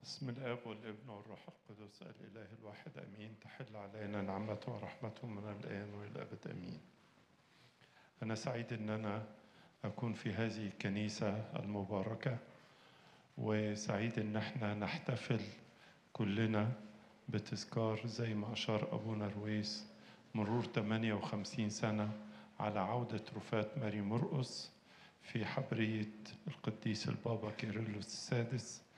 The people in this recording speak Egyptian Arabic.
بسم الاب والابن والروح القدس الاله الواحد امين تحل علينا نعمته ورحمته من الان والى الابد امين. انا سعيد ان انا اكون في هذه الكنيسه المباركه وسعيد ان احنا نحتفل كلنا بتذكار زي ما اشار ابونا رويس مرور 58 سنه على عوده رفاه ماري مرقس في حبريه القديس البابا كيرلس السادس